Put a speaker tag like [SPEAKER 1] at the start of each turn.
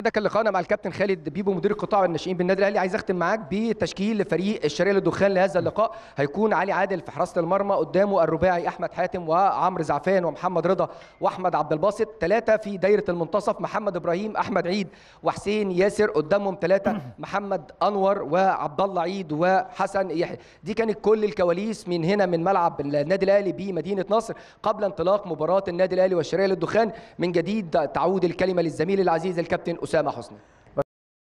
[SPEAKER 1] ده كان لقاءنا مع الكابتن خالد بيبو مدير القطاع والناشئين بالنادي الاهلي عايز اختم معاك بتشكيل فريق الشرقيه للدخان لهذا اللقاء هيكون علي عادل في حراسه المرمى قدامه الرباعي احمد حاتم وعمرو زعفان ومحمد رضا واحمد عبد الباسط ثلاثه في دايره المنتصف محمد ابراهيم احمد عيد وحسين ياسر قدامهم ثلاثه محمد انور وعبد الله عيد وحسن يحيى دي كانت كل الكواليس من هنا من ملعب النادي الاهلي بمدينه نصر قبل انطلاق مباراه النادي الاهلي والشرقيه للدخان من جديد تعود الكلمه للزميل العزيز الكابتن اسامه حسني